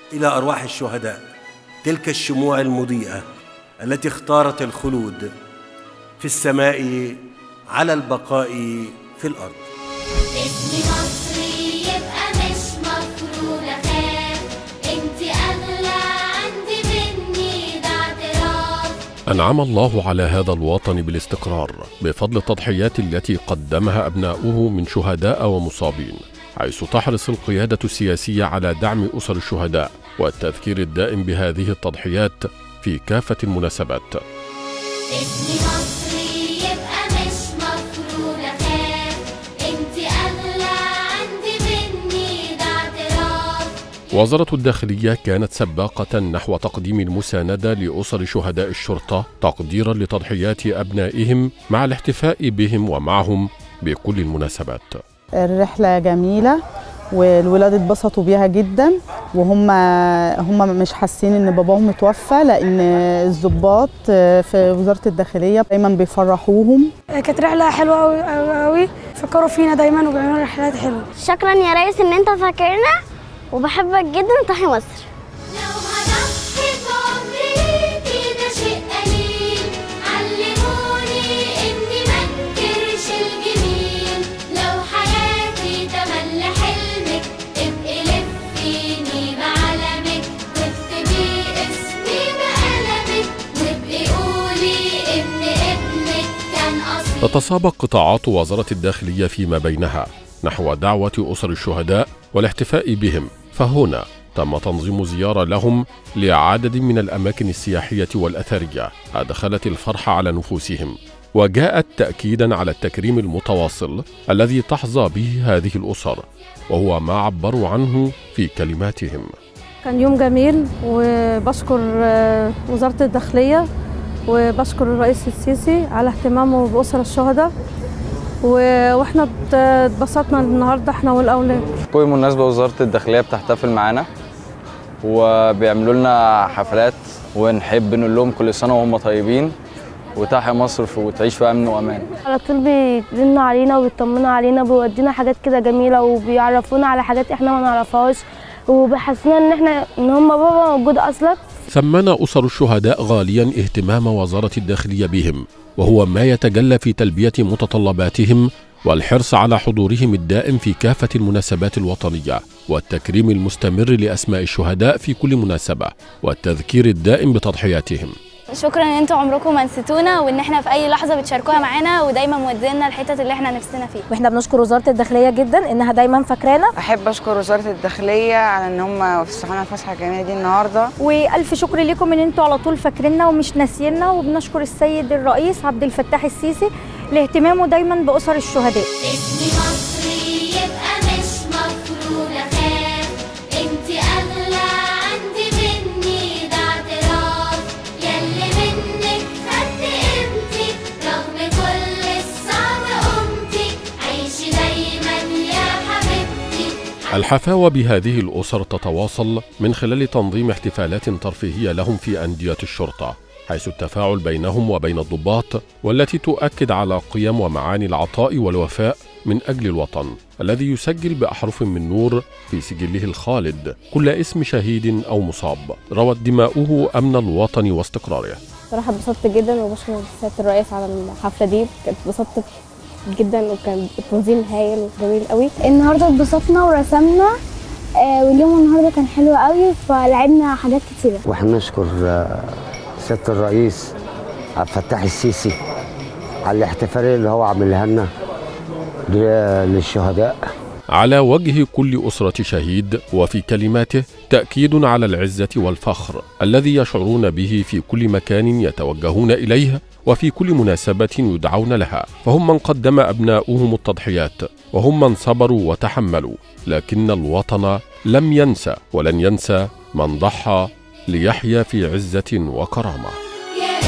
إلى أرواح الشهداء تلك الشموع المضيئة التي اختارت الخلود في السماء على البقاء في الأرض اسمي مصري يبقى مش مفروض اخاف انت اغلى عندي مني ده اعتراف أنعم الله على هذا الوطن بالاستقرار بفضل التضحيات التي قدمها أبناؤه من شهداء ومصابين حيث تحرص القيادة السياسية على دعم أسر الشهداء والتذكير الدائم بهذه التضحيات في كافة المناسبات اسمي مصري يبقى مش مفروض اخاف انت اغلى عندي مني ده اعتراف وزارة الداخلية كانت سباقة نحو تقديم المساندة لأسر شهداء الشرطة تقديرا لتضحيات أبنائهم مع الاحتفاء بهم ومعهم بكل المناسبات الرحلة جميلة والولاد اتبسطوا بيها جدا وهم هم مش حاسين ان باباهم متوفى لان الضباط في وزارة الداخلية دايما بيفرحوهم كانت رحلة حلوة أوي أوي أوي فكروا فينا دايما وبيعملوا رحلات حلوة شكرا يا ريس ان انت فاكرنا وبحبك جدا تحيا مصر لو هضحي بعمري كده شيء قليل علموني اني منكرش الجميل لو حياتي تملي حلمك ابقي لفيني بعلمك واكتبي اسمي بقلمك وابقي قولي ان ابنك كان اصيل تتسابق قطاعات وزارة الداخلية فيما بينها نحو دعوة أسر الشهداء والاحتفاء بهم فهنا تم تنظيم زيارة لهم لعدد من الأماكن السياحية والأثرية أدخلت الفرح على نفوسهم وجاءت تأكيدا على التكريم المتواصل الذي تحظى به هذه الأسر وهو ما عبروا عنه في كلماتهم كان يوم جميل وبشكر آه، وزارة الداخلية وبشكر الرئيس السيسي على اهتمامه بأسر الشهداء و- واحنا ات- اتبسطنا النهارده احنا والاولاد كل مناسبة وزارة الداخلية بتحتفل معانا وبيعملوا لنا حفلات ونحب نقول لهم كل سنة وهم طيبين وتحيا مصر في- وتعيش في أمن وأمان على طول بيرنوا علينا وبيطمنوا علينا بيودينا حاجات كده جميلة وبيعرفونا على حاجات احنا ما نعرفهاش وبيحسسونا ان احنا ان هم بابا موجود اصلا ثمن أسر الشهداء غاليا اهتمام وزارة الداخلية بهم وهو ما يتجلى في تلبية متطلباتهم والحرص على حضورهم الدائم في كافة المناسبات الوطنية والتكريم المستمر لأسماء الشهداء في كل مناسبة والتذكير الدائم بتضحياتهم شكرا ان انتوا عمركم ما نسيتونا وان احنا في اي لحظة بتشاركوها معانا ودايما مودينا الحتت اللي احنا نفسنا فيها واحنا بنشكر وزاره الداخليه جدا انها دايما فاكرانا احب اشكر وزاره الداخليه على ان هم فسحونا الفسحه الجميله دي النهارده والف شكر لكم ان انتوا على طول فاكريننا ومش ناسينا وبنشكر السيد الرئيس عبد الفتاح السيسي لاهتمامه دايما باسر الشهداء اسمي مصري يبقى مش مفروض اخاف انت اغلى عندي مني ده اعتراف ياللي منك خدت قيمتي رغم كل الصعب قمتي عيشي دايما يا حبيبتي الحفاوة بهذه الأسر تتواصل من خلال تنظيم احتفالات ترفيهية لهم في أندية الشرطة حيث التفاعل بينهم وبين الضباط والتي تؤكد على قيم ومعاني العطاء والوفاء من أجل الوطن الذي يسجل بأحرف من نور في سجله الخالد كل اسم شهيد أو مصاب روت دماؤه أمن الوطن واستقراره صراحة اتبسطت جدا وبشكر سيادة الرئيس على الحفلة دي كانت اتبسطت جدا وكان التنظيم هايل وجميل قوي النهارده اتبسطنا ورسمنا آه، واليوم النهارده كان حلو قوي فلعبنا حاجات كتيره واحنا نشكر آه، سياده الرئيس عبد الفتاح السيسي على الاحتفاليه اللي هو عاملها لنا ل- للشهداء على وجه كل أسرة شهيد وفي كلماته تأكيد على العزة والفخر الذي يشعرون به في كل مكان يتوجهون إليه وفي كل مناسبة يدعون لها فهم من قدم أبناؤهم التضحيات وهم من صبروا وتحملوا لكن الوطن لم ينسى ولن ينسى من ضحى ليحيا في عزة وكرامة يا